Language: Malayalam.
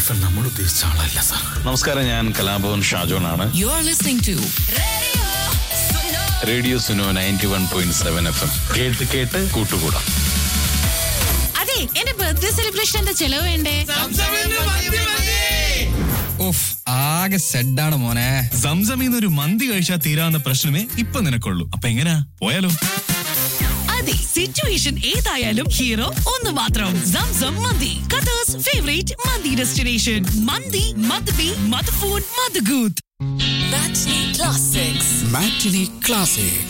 ഇവൻ നമ്മൾ ഉദ്ദേശിച്ച ആളല്ല സാർ നമസ്കാരം ഞാൻ കലാഭവൻ ഷാജോനാണ് You are listening to radio Suno ninety one point seven F M കേട്ട് കേട്ട് കൂട്ടുകൂടാം അതെ എന്റെ ബർത്ത്ഡേ സെലിബ്രേഷന്റെ ചെലവ് വേണ്ടേ ഉഫ് ആകെ സെഡാണ് മോനെ സംസമിന്ന് ഒരു മന്തി കഴിച്ചാൽ തീരാവുന്ന പ്രശ്നമേ ഇപ്പൊ നിനക്കുള്ളൂ അപ്പൊ എങ്ങനാ പോയാലോ അതെ സിറ്റുവേഷൻ ഏതായാലും ഹീറോ ഒന്ന് മാത്രം സംസം മന്തി ഖത്തർസ് ഫേവറേറ്റ് മന്തി ഡെസ്റ്റിനേഷൻ മന്തി മദ്ബി മദ്ഫൂൺ മദ്ഗൂത്ത് Matinee Classics. Matinee Classic.